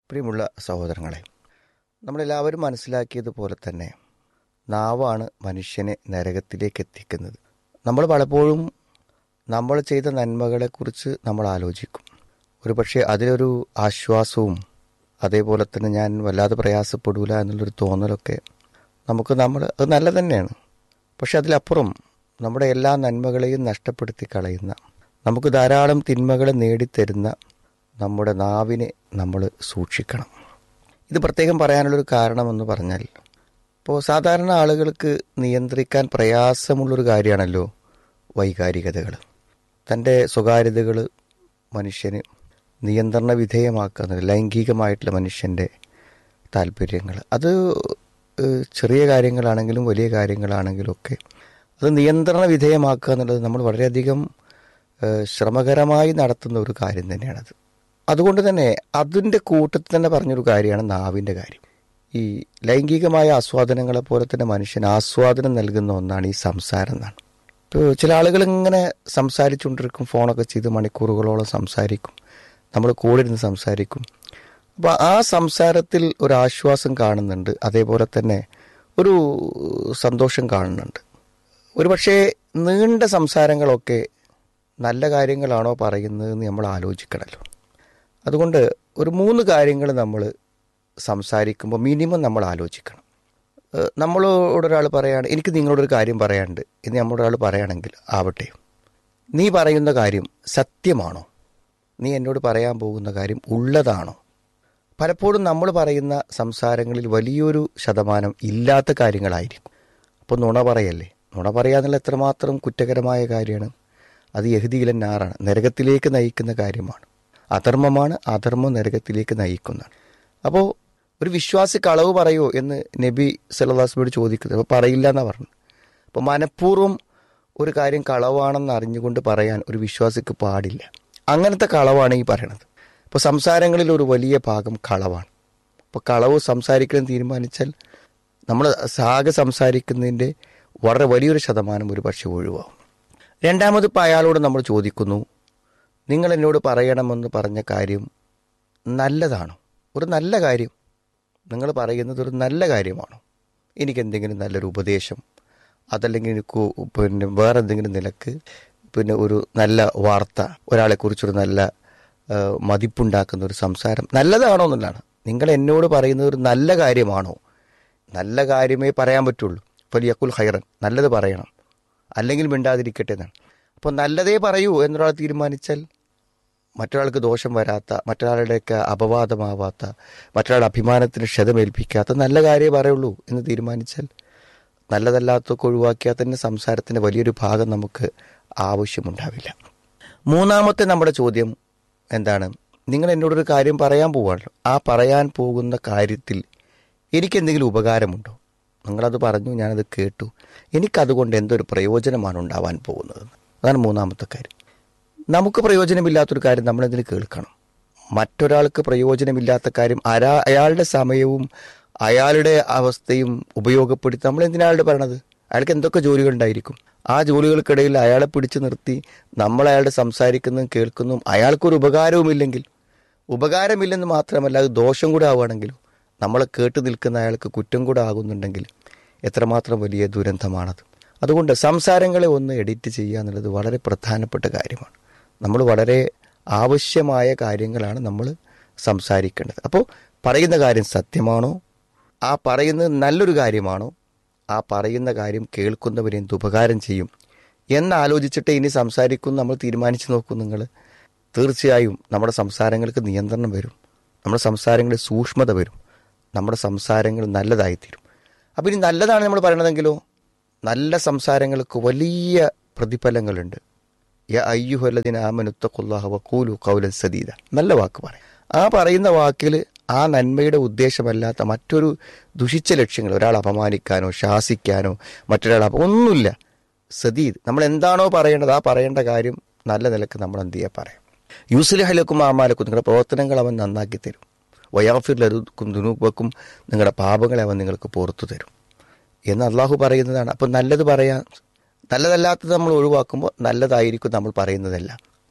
പ്രിയമുള്ള സഹോദരങ്ങളെ നമ്മളെല്ലാവരും മനസ്സിലാക്കിയതുപോലെ തന്നെ നാവാണ് മനുഷ്യനെ നരകത്തിലേക്ക് എത്തിക്കുന്നത് നമ്മൾ പലപ്പോഴും നമ്മൾ ചെയ്ത നന്മകളെക്കുറിച്ച് നമ്മൾ ആലോചിക്കും ഒരു പക്ഷേ അതിലൊരു ആശ്വാസവും അതേപോലെ തന്നെ ഞാൻ വല്ലാതെ പ്രയാസപ്പെടൂല എന്നുള്ളൊരു തോന്നലൊക്കെ നമുക്ക് നമ്മൾ അത് നല്ല തന്നെയാണ് പക്ഷെ അതിലപ്പുറം നമ്മുടെ എല്ലാ നന്മകളെയും നഷ്ടപ്പെടുത്തി കളയുന്ന നമുക്ക് ധാരാളം തിന്മകളെ നേടിത്തരുന്ന നമ്മുടെ നാവിനെ നമ്മൾ സൂക്ഷിക്കണം ഇത് പ്രത്യേകം പറയാനുള്ളൊരു കാരണമെന്ന് പറഞ്ഞാൽ ഇപ്പോൾ സാധാരണ ആളുകൾക്ക് നിയന്ത്രിക്കാൻ പ്രയാസമുള്ളൊരു കാര്യമാണല്ലോ വൈകാരികതകൾ തൻ്റെ സ്വകാര്യതകൾ മനുഷ്യന് നിയന്ത്രണ വിധേയമാക്കുന്നത് ലൈംഗികമായിട്ടുള്ള മനുഷ്യൻ്റെ താല്പര്യങ്ങൾ അത് ഏഹ്, ചെറിയ കാര്യങ്ങളാണെങ്കിലും വലിയ കാര്യങ്ങളാണെങ്കിലും ഒക്കെ അത് നിയന്ത്രണ വിധേയമാക്കുക എന്നുള്ളത് നമ്മൾ വളരെയധികം ഏഹ്, ശ്രമകരമായി നടത്തുന്ന ഒരു കാര്യം തന്നെയാണത് അതുകൊണ്ട് തന്നെ അതിൻ്റെ കൂട്ടത്തിൽ തന്നെ പറഞ്ഞൊരു കാര്യമാണ് നാവിൻ്റെ കാര്യം ഈ ലൈംഗികമായ ആസ്വാദനങ്ങളെ പോലെ തന്നെ മനുഷ്യന് ആസ്വാദനം നൽകുന്ന ഒന്നാണ് ഈ സംസാരം എന്നാണ് ഇപ്പോൾ ചില ആളുകൾ ഇങ്ങനെ സംസാരിച്ചുകൊണ്ടിരിക്കും ഫോണൊക്കെ ചെയ്ത് മണിക്കൂറുകളോളം സംസാരിക്കും നമ്മൾ കൂടെ ഇരുന്ന് സംസാരിക്കും അപ്പോൾ ആ സംസാരത്തിൽ ഒരു ആശ്വാസം കാണുന്നുണ്ട് അതേപോലെ തന്നെ ഒരു സന്തോഷം കാണുന്നുണ്ട് ഒരുപക്ഷെ നീണ്ട സംസാരങ്ങളൊക്കെ നല്ല കാര്യങ്ങളാണോ പറയുന്നതെന്ന് നമ്മൾ ആലോചിക്കണമല്ലോ അതുകൊണ്ട് ഒരു മൂന്ന് കാര്യങ്ങൾ നമ്മൾ സംസാരിക്കുമ്പോൾ മിനിമം നമ്മൾ ആലോചിക്കണം ഏഹ് നമ്മളോട് ഒരാൾ പറയാണ് എനിക്ക് നിങ്ങളോടൊരു കാര്യം പറയാനുണ്ട് എന്ന് നമ്മളൊരാൾ പറയുകയാണെങ്കിൽ ആവട്ടെ നീ പറയുന്ന കാര്യം സത്യമാണോ നീ എന്നോട് പറയാൻ പോകുന്ന കാര്യം ഉള്ളതാണോ പലപ്പോഴും നമ്മൾ പറയുന്ന സംസാരങ്ങളിൽ വലിയൊരു ശതമാനം ഇല്ലാത്ത കാര്യങ്ങളായിരിക്കും അപ്പോൾ നുണ പറയല്ലേ നുണ പറയാന്നുള്ള എത്രമാത്രം കുറ്റകരമായ കാര്യമാണ് അത് യഹുദിയിലെ നാറാണ് നരകത്തിലേക്ക് നയിക്കുന്ന കാര്യമാണ് അധർമ്മമാണ് അധർമ്മം നരകത്തിലേക്ക് നയിക്കുന്നതാണ് അപ്പോൾ ഒരു വിശ്വാസി കളവ് പറയോ എന്ന് നബി സല്ലാസ്മയോട് ചോദിക്കുന്നത് അപ്പോൾ പറയില്ല എന്നാണ് പറഞ്ഞത് അപ്പോൾ മനഃപൂർവ്വം ഒരു കാര്യം കളവാണെന്ന് അറിഞ്ഞുകൊണ്ട് പറയാൻ ഒരു വിശ്വാസിക്ക് പാടില്ല അങ്ങനത്തെ കളവാണ് ഈ പറയണത് ഇപ്പോൾ സംസാരങ്ങളിൽ ഒരു വലിയ ഭാഗം കളവാണ് അപ്പോൾ കളവ് സംസാരിക്കാൻ തീരുമാനിച്ചാൽ നമ്മൾ സാഗ സംസാരിക്കുന്നതിൻ്റെ വളരെ വലിയൊരു ശതമാനം ഒരു പക്ഷേ ഒഴിവാകും രണ്ടാമത് ഇപ്പോൾ അയാളോട് നമ്മൾ ചോദിക്കുന്നു നിങ്ങൾ എന്നോട് പറയണമെന്ന് പറഞ്ഞ കാര്യം നല്ലതാണോ ഒരു നല്ല കാര്യം നിങ്ങൾ പറയുന്നത് ഒരു നല്ല കാര്യമാണോ എനിക്ക് എന്തെങ്കിലും നല്ലൊരു ഉപദേശം അതല്ലെങ്കിൽ എനിക്ക് പിന്നെ വേറെ എന്തെങ്കിലും നിലക്ക് പിന്നെ ഒരു നല്ല വാർത്ത ഒരാളെക്കുറിച്ചൊരു നല്ല ആ, മതിപ്പുണ്ടാക്കുന്ന ഒരു സംസാരം നല്ലതാണോ എന്നുള്ളതാണ് നിങ്ങൾ എന്നോട് പറയുന്നത് ഒരു നല്ല കാര്യമാണോ നല്ല കാര്യമേ പറയാൻ പറ്റുള്ളൂ ഫലിയക്കുൽ ഹൈറൻ നല്ലത് പറയണം അല്ലെങ്കിൽ മിണ്ടാതിരിക്കട്ടെ എന്നാണ് അപ്പോൾ നല്ലതേ പറയൂ എന്നൊരാൾ തീരുമാനിച്ചാൽ മറ്റൊരാൾക്ക് ദോഷം വരാത്ത മറ്റൊരാളുടെയൊക്കെ അപവാദമാവാത്ത മറ്റൊരാളുടെ അഭിമാനത്തിന് ക്ഷതമേൽപ്പിക്കാത്ത നല്ല കാര്യമേ പറയുള്ളൂ എന്ന് തീരുമാനിച്ചാൽ നല്ലതല്ലാത്തൊക്കെ ഒഴിവാക്കിയാൽ തന്നെ സംസാരത്തിൻ്റെ വലിയൊരു ഭാഗം നമുക്ക് ആവശ്യമുണ്ടാവില്ല മൂന്നാമത്തെ നമ്മുടെ ചോദ്യം എന്താണ് നിങ്ങൾ എന്നോടൊരു കാര്യം പറയാൻ പോവാണല്ലോ ആ പറയാൻ പോകുന്ന കാര്യത്തിൽ എനിക്കെന്തെങ്കിലും ഉപകാരമുണ്ടോ നിങ്ങളത് പറഞ്ഞു ഞാനത് കേട്ടു എനിക്കതുകൊണ്ട് എന്തൊരു പ്രയോജനമാണ് ഉണ്ടാവാൻ പോകുന്നത് അതാണ് മൂന്നാമത്തെ കാര്യം നമുക്ക് പ്രയോജനമില്ലാത്തൊരു കാര്യം നമ്മളെന്തിന് കേൾക്കണം മറ്റൊരാൾക്ക് പ്രയോജനമില്ലാത്ത കാര്യം അരാ അയാളുടെ സമയവും അയാളുടെ അവസ്ഥയും ഉപയോഗപ്പെടുത്തി നമ്മൾ എന്തിനാളുടെ പറയണത് അയാൾക്ക് എന്തൊക്കെ ജോലികളുണ്ടായിരിക്കും ആ ജോലികൾക്കിടയിൽ അയാളെ പിടിച്ചു നിർത്തി നമ്മൾ അയാളുടെ സംസാരിക്കുന്നതും കേൾക്കുന്നതും അയാൾക്കൊരു ഉപകാരവുമില്ലെങ്കിൽ ഉപകാരമില്ലെന്ന് മാത്രമല്ല അത് ദോഷം കൂടെ ആവുകയാണെങ്കിലും നമ്മളെ കേട്ട് നിൽക്കുന്ന അയാൾക്ക് കുറ്റം കൂടെ ആകുന്നുണ്ടെങ്കിൽ എത്രമാത്രം വലിയ ദുരന്തമാണത് അതുകൊണ്ട് സംസാരങ്ങളെ ഒന്ന് എഡിറ്റ് ചെയ്യുക എന്നുള്ളത് വളരെ പ്രധാനപ്പെട്ട കാര്യമാണ് നമ്മൾ വളരെ ആവശ്യമായ കാര്യങ്ങളാണ് നമ്മൾ സംസാരിക്കേണ്ടത് അപ്പോൾ പറയുന്ന കാര്യം സത്യമാണോ ആ പറയുന്നത് നല്ലൊരു കാര്യമാണോ ആ പറയുന്ന കാര്യം കേൾക്കുന്നവരെ എന്ത് ഉപകാരം ചെയ്യും എന്നാലോചിച്ചിട്ട് ഇനി സംസാരിക്കും നമ്മൾ തീരുമാനിച്ചു നോക്കും നിങ്ങൾ തീർച്ചയായും നമ്മുടെ സംസാരങ്ങൾക്ക് നിയന്ത്രണം വരും നമ്മുടെ സംസാരങ്ങളിൽ സൂക്ഷ്മത വരും നമ്മുടെ സംസാരങ്ങൾ നല്ലതായിത്തീരും അപ്പോൾ ഇനി നല്ലതാണ് നമ്മൾ പറയണതെങ്കിലോ നല്ല സംസാരങ്ങൾക്ക് വലിയ പ്രതിഫലങ്ങളുണ്ട് യ അയ്യുഹല്ലദിന ആമനുത്തഖുല്ലാഹ വഖൂലു ഖൗലൻ സദീദ നല്ല വാക്ക് പറയാം ആ പറയുന്ന വാക്കിൽ ആ നന്മയുടെ ഉദ്ദേശമല്ലാത്ത മറ്റൊരു ദുഷിച്ച ലക്ഷ്യങ്ങൾ ഒരാൾ അപമാനിക്കാനോ ശാസിക്കാനോ മറ്റൊരാൾ അപ ഒന്നുമില്ല സദീദ് നമ്മൾ എന്താണോ പറയേണ്ടത് ആ പറയേണ്ട കാര്യം നല്ല നിലക്ക് നമ്മൾ എന്ത് ചെയ്യാൻ പറയാം യൂസുലഹലക്കും ആമാലക്കും നിങ്ങളുടെ പ്രവർത്തനങ്ങൾ അവൻ നന്നാക്കി തരും വയാഫിർ ലരുക്കും ദുനൂബക്കും നിങ്ങളുടെ പാപങ്ങളെ അവൻ നിങ്ങൾക്ക് പുറത്തു തരും എന്ന് അള്ളാഹു പറയുന്നതാണ് അപ്പം നല്ലത് പറയാൻ നല്ലതല്ലാത്തത് നമ്മൾ ഒഴിവാക്കുമ്പോൾ നല്ലതായിരിക്കും നമ്മൾ പറയുന്നതെല്ലാം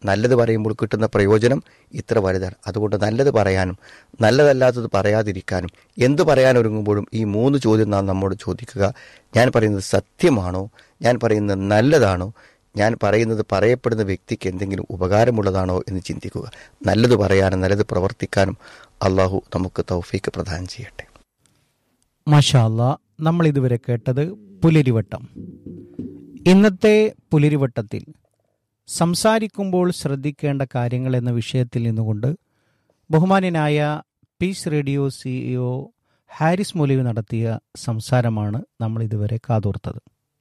നല്ലത് പറയുമ്പോൾ കിട്ടുന്ന പ്രയോജനം ഇത്ര വലുതാണ് അതുകൊണ്ട് നല്ലത് പറയാനും നല്ലതല്ലാത്തത് പറയാതിരിക്കാനും എന്ത് പറയാനൊരുങ്ങുമ്പോഴും ഈ മൂന്ന് ചോദ്യം നാം നമ്മോട് ചോദിക്കുക ഞാൻ പറയുന്നത് സത്യമാണോ ഞാൻ പറയുന്നത് നല്ലതാണോ ഞാൻ പറയുന്നത് പറയപ്പെടുന്ന വ്യക്തിക്ക് എന്തെങ്കിലും ഉപകാരമുള്ളതാണോ എന്ന് ചിന്തിക്കുക നല്ലത് പറയാനും നല്ലത് പ്രവർത്തിക്കാനും അള്ളാഹു നമുക്ക് തൗഫീക്ക് പ്രദാനം ചെയ്യട്ടെ മഷാല്ല നമ്മൾ ഇതുവരെ കേട്ടത് പുലരിവട്ടം ഇന്നത്തെ പുലരിവട്ടത്തിൽ സംസാരിക്കുമ്പോൾ ശ്രദ്ധിക്കേണ്ട കാര്യങ്ങൾ എന്ന വിഷയത്തിൽ നിന്നുകൊണ്ട് ബഹുമാന്യനായ പീസ് റേഡിയോ സിഇഒ ഹാരിസ് മൊലിവ് നടത്തിയ സംസാരമാണ് നമ്മൾ ഇതുവരെ കാതോർത്തത്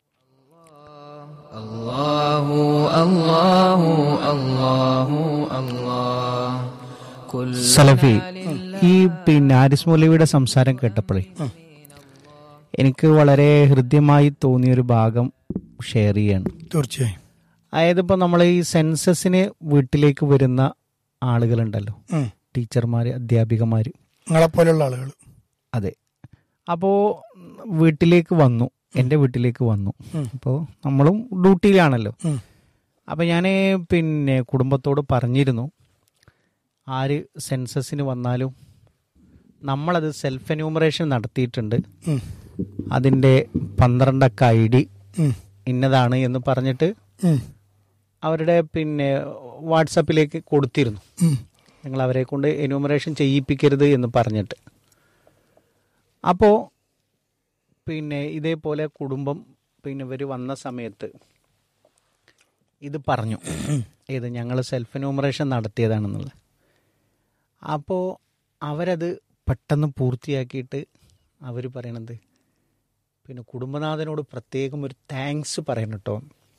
الله الله الله الله كل സലഫി ഈ പിന്നെ ഹാരിസ് മൗലവിയുടെ സംസാരം കേട്ടപ്പോഴേ എനിക്ക് വളരെ ഹൃദ്യമായി തോന്നിയൊരു ഭാഗം ഷെയർ ചെയ്യാണ് തീർച്ചയായും അതായത് ഇപ്പോൾ നമ്മൾ ഈ സെൻസസിന് വീട്ടിലേക്ക് വരുന്ന ആളുകളുണ്ടല്ലോ ഉം. ടീച്ചർമാർ അധ്യാപികമാർ നിങ്ങളെപ്പോലുള്ള ആളുകൾ അതെ അപ്പോൾ വീട്ടിലേക്ക് വന്നു എൻ്റെ വീട്ടിലേക്ക് വന്നു ഉം. അപ്പോൾ നമ്മളും ഡ്യൂട്ടിയിലാണല്ലോ ഉം. അപ്പം ഞാൻ പിന്നെ കുടുംബത്തോട് പറഞ്ഞിരുന്നു ആര് സെൻസസിന് വന്നാലും നമ്മളത് സെൽഫ് എന്യൂമറേഷൻ നടത്തിയിട്ടുണ്ട് ഉം. അതിൻ്റെ പന്ത്രണ്ടക്ക ഐ ഡി ഉം. ഇന്നതാണ് എന്ന് പറഞ്ഞിട്ട് ഉം. അവരുടെ പിന്നെ വാട്സപ്പിലേക്ക് കൊടുത്തിരുന്നു ഉം. നിങ്ങൾ അവരെ കൊണ്ട് എന്യൂമറേഷൻ ചെയ്യിപ്പിക്കരുത് എന്ന് പറഞ്ഞിട്ട് അപ്പോൾ പിന്നെ ഇതേപോലെ കുടുംബം പിന്നെ ഇവർ വന്ന സമയത്ത് ഇത് പറഞ്ഞു ഏത് ഞങ്ങൾ സെൽഫ് എന്യൂമറേഷൻ നടത്തിയതാണെന്നുള്ളത് അപ്പോൾ അവരത് പെട്ടെന്ന് പൂർത്തിയാക്കിയിട്ട് അവർ പറയണത് പിന്നെ കുടുംബനാഥനോട് പ്രത്യേകം ഒരു താങ്ക്സ് പറയണം കേട്ടോ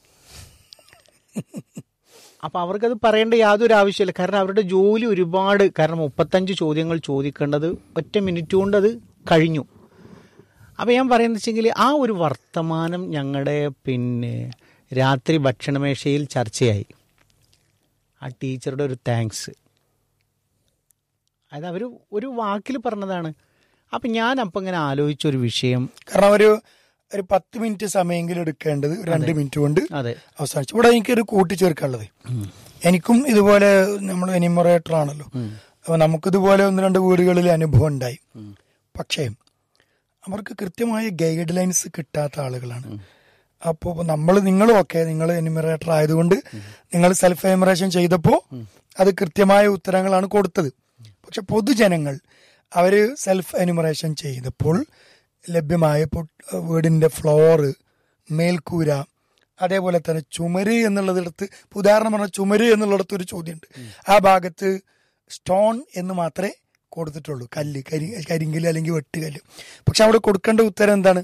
അപ്പൊ അവർക്കത് പറയേണ്ട യാതൊരു ആവശ്യമില്ല കാരണം അവരുടെ ജോലി ഒരുപാട് കാരണം മുപ്പത്തഞ്ച് ചോദ്യങ്ങൾ ചോദിക്കേണ്ടത് ഒറ്റ മിനിറ്റ് കൊണ്ട് അത് കഴിഞ്ഞു അപ്പൊ ഞാൻ പറയുന്നത് വെച്ചെങ്കിൽ ആ ഒരു വർത്തമാനം ഞങ്ങളുടെ പിന്നെ രാത്രി ഭക്ഷണമേശയിൽ ചർച്ചയായി ആ ടീച്ചറുടെ ഒരു താങ്ക്സ് അതായത് അവർ ഒരു വാക്കിൽ പറഞ്ഞതാണ് അപ്പം ഞാൻ അപ്പം ഇങ്ങനെ ആലോചിച്ചൊരു വിഷയം കാരണം ഒരു ഒരു പത്ത് മിനിറ്റ് സമയമെങ്കിലും എടുക്കേണ്ടത് ഒരു രണ്ട് മിനിറ്റ് കൊണ്ട് അതെ അവസാനിച്ചു ഇവിടെ എനിക്കൊരു കൂട്ടിച്ചേർക്കാനുള്ളത് എനിക്കും ഇതുപോലെ നമ്മൾ എനിമറേറ്റർ ആണല്ലോ അപ്പൊ നമുക്കിതുപോലെ ഒന്ന് രണ്ട് വീടുകളിൽ അനുഭവം ഉണ്ടായി പക്ഷേ അവർക്ക് കൃത്യമായ ഗൈഡ് ലൈൻസ് കിട്ടാത്ത ആളുകളാണ് അപ്പോൾ നമ്മൾ നിങ്ങളും ഒക്കെ നിങ്ങൾ എനിമറേറ്റർ ആയതുകൊണ്ട് നിങ്ങൾ സെൽഫ് എമിറേഷൻ ചെയ്തപ്പോൾ അത് കൃത്യമായ ഉത്തരങ്ങളാണ് കൊടുത്തത് പക്ഷെ പൊതുജനങ്ങൾ അവര് സെൽഫ് എനിമറേഷൻ ചെയ്തപ്പോൾ ലഭ്യമായ പൊ- വീടിന്റെ ഫ്ലോറ് മേൽക്കൂര അതേപോലെ തന്നെ ചുമര് എന്നുള്ളതിടത്ത് ഇപ്പൊ ഉദാഹരണം പറഞ്ഞ ചുമര് എന്നുള്ളിടത്ത് ഒരു ചോദ്യമുണ്ട് ആ ഭാഗത്ത് സ്റ്റോൺ എന്ന് മാത്രമേ കൊടുത്തിട്ടുള്ളൂ കല്ല് കരി കരിങ്കല്ല് അല്ലെങ്കിൽ വെട്ടുകല്ല് പക്ഷെ അവിടെ കൊടുക്കേണ്ട ഉത്തരം എന്താണ്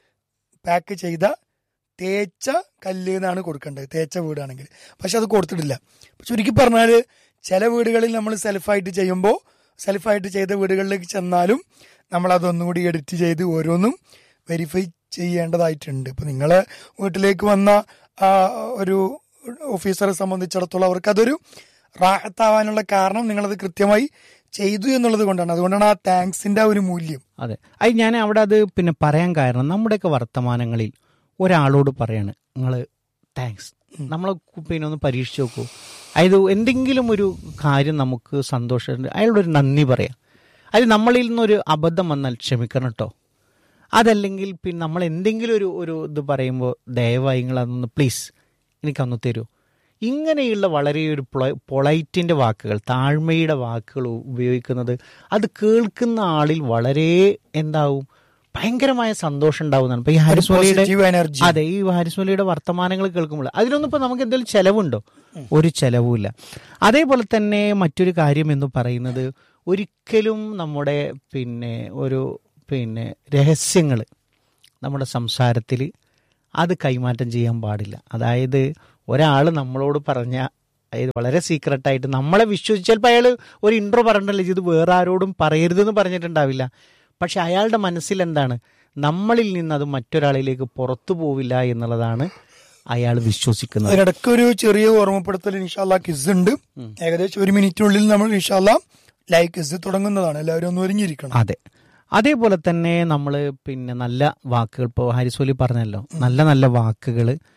പാക്ക് ചെയ്ത തേച്ച കല്ല് എന്നാണ് കൊടുക്കേണ്ടത് തേച്ച വീടാണെങ്കിൽ പക്ഷെ അത് കൊടുത്തിട്ടില്ല ചുരുക്കി പറഞ്ഞാൽ ചില വീടുകളിൽ നമ്മൾ സെൽഫായിട്ട് ചെയ്യുമ്പോൾ സെൽഫായിട്ട് ചെയ്ത വീടുകളിലേക്ക് ചെന്നാലും നമ്മൾ അതൊന്നുകൂടി എഡിറ്റ് ചെയ്ത് ഓരോന്നും വെരിഫൈ ചെയ്യേണ്ടതായിട്ടുണ്ട് ഇപ്പൊ നിങ്ങളെ വീട്ടിലേക്ക് വന്ന ആ, ഒരു ഓഫീസറെ സംബന്ധിച്ചിടത്തോളം അവർക്ക് അതൊരു റാഹത്താവാനുള്ള കാരണം നിങ്ങളത് കൃത്യമായി ചെയ്തു എന്നുള്ളത് കൊണ്ടാണ് അതുകൊണ്ടാണ് ആ താങ്ക്സിന്റെ ആ ഒരു മൂല്യം അതെ അത് ഞാൻ അവിടെ അത് പിന്നെ പറയാൻ കാരണം നമ്മുടെയൊക്കെ വർത്തമാനങ്ങളിൽ ഒരാളോട് പറയാണ് നിങ്ങൾ താങ്ക്സ് നമ്മൾ പിന്നെ ഒന്ന് പരീക്ഷിച്ച് നോക്കൂ അതായത് എന്തെങ്കിലും ഒരു കാര്യം നമുക്ക് സന്തോഷം അയാളോട് ഒരു നന്ദി പറയാം അത് നമ്മളിൽ നിന്നൊരു അബദ്ധം വന്നാൽ ക്ഷമിക്കണം കേട്ടോ അതല്ലെങ്കിൽ പിന്നെ നമ്മൾ എന്തെങ്കിലും ഒരു ഒരു ഇത് പറയുമ്പോൾ ദയവായി നിങ്ങൾ അതൊന്ന് പ്ലീസ് എനിക്കൊന്ന് തരൂ ഇങ്ങനെയുള്ള വളരെ ഒരു പൊളൈറ്റിൻ്റെ വാക്കുകൾ താഴ്മയുടെ വാക്കുകൾ ഉപയോഗിക്കുന്നത് അത് കേൾക്കുന്ന ആളിൽ വളരെ എന്താവും ഭയങ്കരമായ സന്തോഷം ഉണ്ടാവുന്നതാണ് ഇപ്പൊ ഈ ഹാരിസ് മൊലിയുടെ പോസിറ്റീവ് എനർജി അതെ ഈ ഹാരിസ് മൊലിയുടെ വർത്തമാനങ്ങൾ കേൾക്കുമ്പോൾ അതിനൊന്നും ഇപ്പൊ നമുക്ക് എന്തെങ്കിലും ചെലവുണ്ടോ ഒരു ചെലവുമില്ല അതേപോലെ തന്നെ മറ്റൊരു കാര്യം എന്ന് പറയുന്നത് ഒരിക്കലും നമ്മുടെ പിന്നെ ഒരു പിന്നെ രഹസ്യങ്ങൾ നമ്മുടെ സംസാരത്തിൽ അത് കൈമാറ്റം ചെയ്യാൻ പാടില്ല അതായത് ഒരാൾ നമ്മളോട് പറഞ്ഞ അതായത് വളരെ സീക്രട്ടായിട്ട് നമ്മളെ വിശ്വസിച്ച് ചിലപ്പോൾ അയാൾ ഒരു ഇൻട്രോ പറഞ്ഞിട്ടല്ലേ ഇത് വേറെ ആരോടും പറയരുതെന്ന് പറഞ്ഞിട്ടുണ്ടാവില്ല പക്ഷെ അയാളുടെ മനസ്സിൽ എന്താണ് നമ്മളിൽ നിന്ന് അത് മറ്റൊരാളിലേക്ക് പുറത്തു പോവില്ല എന്നുള്ളതാണ് അയാൾ വിശ്വസിക്കുന്നത് അതിനിടയ്ക്ക് ഒരു ചെറിയ ഓർമ്മപ്പെടുത്തൽ ഇൻഷാല്ല കിസ് ഉണ്ട് ഏകദേശം ഒരു മിനിറ്റിനുള്ളിൽ നമ്മൾ ഇൻഷാല്ല ലൈവ് കിസ് തുടങ്ങുന്നതാണ് എല്ലാവരും ഒന്ന് ഒരുങ്ങിയിരിക്കണം അതെ അതേപോലെ തന്നെ നമ്മൾ പിന്നെ നല്ല വാക്കുകൾ ഇപ്പോൾ ഹരിസോലി പറഞ്ഞല്ലോ നല്ല നല്ല വാക്കുകൾ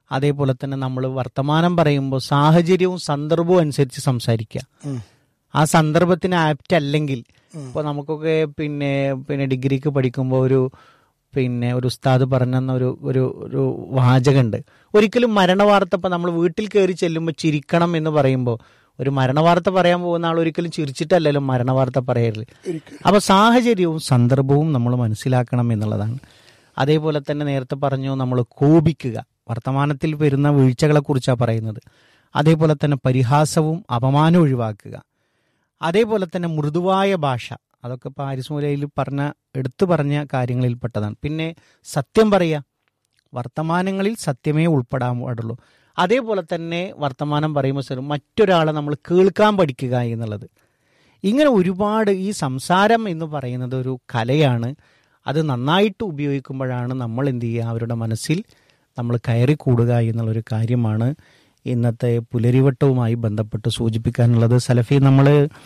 അതേപോലെ തന്നെ നമ്മൾ വർത്തമാനം പറയുമ്പോൾ സാഹചര്യവും സന്ദർഭവും അനുസരിച്ച് സംസാരിക്കുക ഉം. ആ സന്ദർഭത്തിന് ആപ്റ്റ് അല്ലെങ്കിൽ ഇപ്പോൾ നമുക്കൊക്കെ പിന്നെ പിന്നെ ഡിഗ്രിക്ക് പഠിക്കുമ്പോൾ ഒരു പിന്നെ ഒരു ഉസ്താദ് പറഞ്ഞെന്ന ഒരു ഒരു ഒരു വാചകമുണ്ട് ഒരിക്കലും മരണവാർത്ത ഇപ്പം നമ്മൾ വീട്ടിൽ കയറി ചെല്ലുമ്പോൾ ചിരിക്കണം എന്ന് പറയുമ്പോൾ ഒരു മരണവാർത്ത പറയാൻ പോകുന്ന ആൾ ഒരിക്കലും ചിരിച്ചിട്ടല്ലല്ലോ മരണവാർത്ത പറയരുത് അപ്പൊ സാഹചര്യവും സന്ദർഭവും നമ്മൾ മനസ്സിലാക്കണം എന്നുള്ളതാണ് അതേപോലെ തന്നെ നേരത്തെ പറഞ്ഞു നമ്മൾ കോപിക്കുക വർത്തമാനത്തിൽ വരുന്ന വീഴ്ചകളെ കുറിച്ചാണ് പറയുന്നത് അതേപോലെ തന്നെ പരിഹാസവും അപമാനവും ഒഴിവാക്കുക അതേപോലെ തന്നെ മൃദുവായ ഭാഷ അതൊക്കെ ഇപ്പോൾ ആരിസ്മൂലയിൽ പറഞ്ഞ എടുത്തു പറഞ്ഞ കാര്യങ്ങളിൽപ്പെട്ടതാണ് പിന്നെ സത്യം പറയുക വർത്തമാനങ്ങളിൽ സത്യമേ ഉൾപ്പെടാൻ പാടുള്ളൂ അതേപോലെ തന്നെ വർത്തമാനം പറയുമ്പോൾ സാർ മറ്റൊരാളെ നമ്മൾ കേൾക്കാൻ പഠിക്കുക എന്നുള്ളത് ഇങ്ങനെ ഒരുപാട് ഈ സംസാരം എന്ന് പറയുന്നത് ഒരു കലയാണ് അത് നന്നായിട്ട് ഉപയോഗിക്കുമ്പോഴാണ് നമ്മൾ എന്ത് ചെയ്യുക അവരുടെ മനസ്സിൽ നമ്മൾ കയറി കൂടുക എന്നുള്ളൊരു കാര്യമാണ് ഇന്നത്തെ പുലരിവട്ടവുമായി ബന്ധപ്പെട്ട് സൂചിപ്പിക്കാനുള്ളത് സലഫി നമ്മൾ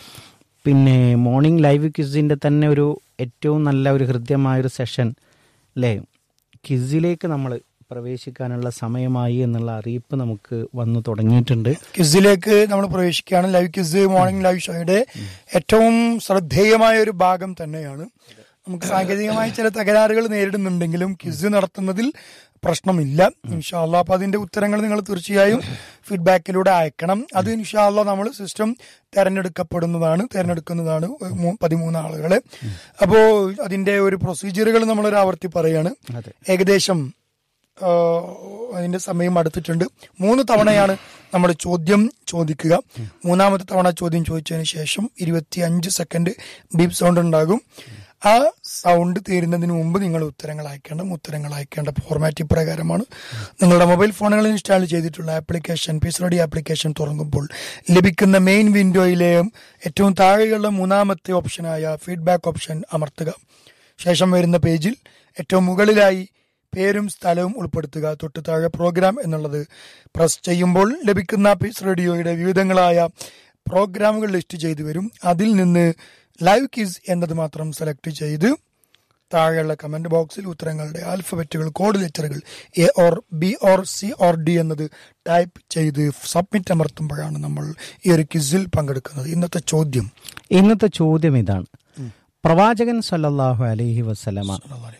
പിന്നെ മോർണിംഗ് ലൈവ് ക്വിസിൻ്റെ തന്നെ ഒരു ഏറ്റവും നല്ല ഒരു ഹൃദ്യമായൊരു സെഷൻ അല്ലേ ക്വിസിലേക്ക് നമ്മൾ പ്രവേശിക്കാനുള്ള സമയമായി എന്നുള്ള അറിയിപ്പ് നമുക്ക് വന്നു തുടങ്ങിയിട്ടുണ്ട് ക്വിസിലേക്ക് നമ്മൾ പ്രവേശിക്കുകയാണ് ലൈവ് ക്വിസ് മോർണിംഗ് ലൈവ് ഷോയുടെ ഏറ്റവും ശ്രദ്ധേയമായ ഒരു ഭാഗം തന്നെയാണ് നമുക്ക് സാങ്കേതികമായി ചില തകരാറുകൾ നേരിടുന്നുണ്ടെങ്കിലും ക്വിസ് നടത്തുന്നതിൽ പ്രശ്നമില്ല ഇൻഷാല്ല അപ്പൊ അതിന്റെ ഉത്തരങ്ങൾ നിങ്ങൾ തീർച്ചയായും ഫീഡ്ബാക്കിലൂടെ അയക്കണം അത് ഇൻഷാല്ല നമ്മൾ സിസ്റ്റം തെരഞ്ഞെടുക്കപ്പെടുന്നതാണ് തെരഞ്ഞെടുക്കുന്നതാണ് മൂ- പതിമൂന്ന് ആളുകളെ അപ്പോ അതിന്റെ ഒരു പ്രൊസീജിയറുകൾ നമ്മൾ ഒരു ആവർത്തി പറയാണ് അതെ. ഏകദേശം ആ, അതിന്റെ സമയം അടുത്തിട്ടുണ്ട് മൂന്ന് തവണയാണ് നമ്മൾ ചോദ്യം ചോദിക്കുക മൂന്നാമത്തെ തവണ ചോദ്യം ചോദിച്ചതിന് ശേഷം ഇരുപത്തി അഞ്ച് സെക്കൻഡ് ബീപ് സൗണ്ട് ഉണ്ടാകും ആ സൗണ്ട് തീരുന്നതിന് മുമ്പ് നിങ്ങൾ ഉത്തരങ്ങൾ അയക്കേണ്ട ഉത്തരങ്ങൾ അയക്കേണ്ട ഫോർമാറ്റ് ഇപ്രകാരമാണ് നിങ്ങളുടെ മൊബൈൽ ഫോണുകളിൽ ഇൻസ്റ്റാൾ ചെയ്തിട്ടുള്ള ആപ്ലിക്കേഷൻ പീസ് റെഡി ആപ്ലിക്കേഷൻ തുറങ്ങുമ്പോൾ ലഭിക്കുന്ന മെയിൻ വിൻഡോയിലെ ഏറ്റവും താഴെയുള്ള മൂന്നാമത്തെ ഓപ്ഷനായ ഫീഡ്ബാക്ക് ഓപ്ഷൻ അമർത്തുക ശേഷം വരുന്ന പേജിൽ ഏറ്റവും മുകളിലായി പേരും സ്ഥലവും ഉൾപ്പെടുത്തുക തൊട്ട് താഴെ പ്രോഗ്രാം എന്നുള്ളത് പ്രസ് ചെയ്യുമ്പോൾ ലഭിക്കുന്ന പീസ് റേഡിയോയുടെ വിവിധങ്ങളായ പ്രോഗ്രാമുകൾ ലിസ്റ്റ് ചെയ്തു വരും അതിൽ നിന്ന് ലൈവ് കിസ് എന്നത് മാത്രം സെലക്ട് ചെയ്ത് താഴെയുള്ള കമന്റ് ബോക്സിൽ ഉത്തരങ്ങളുടെ ആൽഫബറ്റുകൾ കോഡ് ലെറ്ററുകൾ A or B or C or D എന്നത് ടൈപ്പ് ചെയ്ത് സബ്മിറ്റ് അമർത്തുമ്പോഴാണ് നമ്മൾ ഈ ഒരു ക്വിസിൽ പങ്കെടുക്കുന്നത് ഇന്നത്തെ ചോദ്യം ഇന്നത്തെ ചോദ്യം ഇതാണ് പ്രവാചകൻ സല്ലല്ലാഹു അലൈഹി വസല്ലമ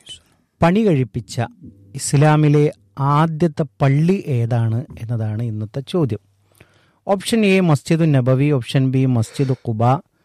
പണി കഴിപ്പിച്ച ഇസ്ലാമിലെ ആദ്യത്തെ പള്ളി ഏതാണ് എന്നതാണ് ഇന്നത്തെ ചോദ്യം ഓപ്ഷൻ എ മസ്ജിദുൽ നബവി ഓപ്ഷൻ ബി മസ്ജിദ് ഖുബ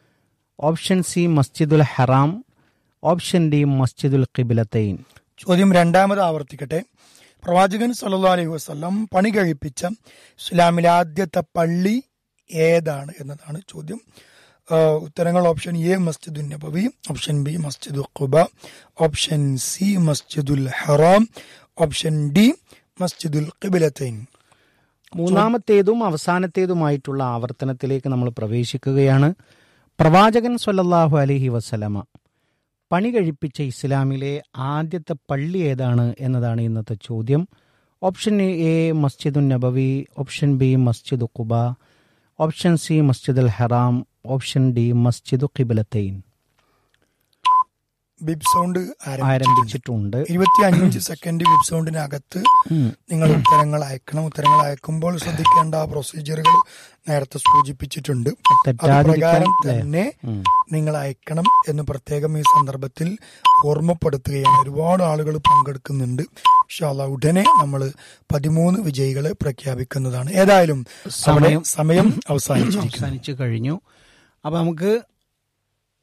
ഓപ്ഷൻ സി മസ്ജിദുൽ ഹറാം ഓപ്ഷൻ ഡി മസ്ജിദുൽ ഖിബിലത്തൈൻ ചോദ്യം രണ്ടാമത് ആവർത്തിക്കട്ടെ പ്രവാചകൻ സല്ലല്ലാഹു അലൈഹി വസല്ലം പണി കഴിപ്പിച്ച ഇസ്ലാമിലെ ആദ്യത്തെ പള്ളി ഏതാണ് എന്നതാണ് ചോദ്യം ആ, ഉത്തരങ്ങൾ ഓപ്ഷൻ എ മസ്ജിദുൽ നബവി ഓപ്ഷൻ ബി മസ്ജിദുൽ ഖുബ ഓപ്ഷൻ സി മസ്ജിദുൽ ഹറാം ഓപ്ഷൻ ഡി മസ്ജിദുൽ ഖിബിലത്തൈൻ മൂന്നാമത്തേതും അവസാനത്തേതുമായിട്ടുള്ള ആവർത്തനത്തിലേക്ക് നമ്മൾ പ്രവേശിക്കുകയാണ് പ്രവാചകൻ സല്ലല്ലാഹു അലൈഹി വസല്ലമ പണി കഴിപ്പിച്ച ഇസ്ലാമിലെ ആദ്യത്തെ പള്ളി ഏതാണ് എന്നതാണ് ഇന്നത്തെ ചോദ്യം ഓപ്ഷൻ എ മസ്ജിദുൻ നബവി ഓപ്ഷൻ ബി മസ്ജിദ് ഖുബ ഓപ്ഷൻ സി മസ്ജിദുൽ ഹറാം ഓപ്ഷൻ ഡി മസ്ജിദ് ഖിബലത്തൈൻ ബിബ് സൗണ്ട് ആരംഭിച്ചു ആരംഭിച്ചിട്ടുണ്ട് ഇരുപത്തി അഞ്ച് സെക്കൻഡ് ബിബ് സൗണ്ടിനകത്ത് ഉം. നിങ്ങൾ ഉത്തരങ്ങൾ അയക്കണം ഉത്തരങ്ങൾ അയക്കുമ്പോൾ ശ്രദ്ധിക്കേണ്ട ആ പ്രൊസീജിയറുകൾ നേരത്തെ സൂചിപ്പിച്ചിട്ടുണ്ട് അത് തെറ്റാതിരിക്കാൻ പ്രകാരം അല്ലേ? തന്നെ ഉം. നിങ്ങൾ അയക്കണം എന്ന് പ്രത്യേകം ഈ സന്ദർഭത്തിൽ ഓർമ്മപ്പെടുത്തുകയാണ് ഒരുപാട് ആളുകൾ പങ്കെടുക്കുന്നുണ്ട് ഇൻഷാല്ലാ ഉടനെ നമ്മൾ പതിമൂന്ന് വിജയികളെ പ്രഖ്യാപിക്കുന്നതാണ് ഏതായാലും അവിടെ സമയം- സമയം അവസാനിച്ചിരിക്കുന്നു അവസാനിച്ചു കഴിഞ്ഞു അപ്പൊ നമുക്ക്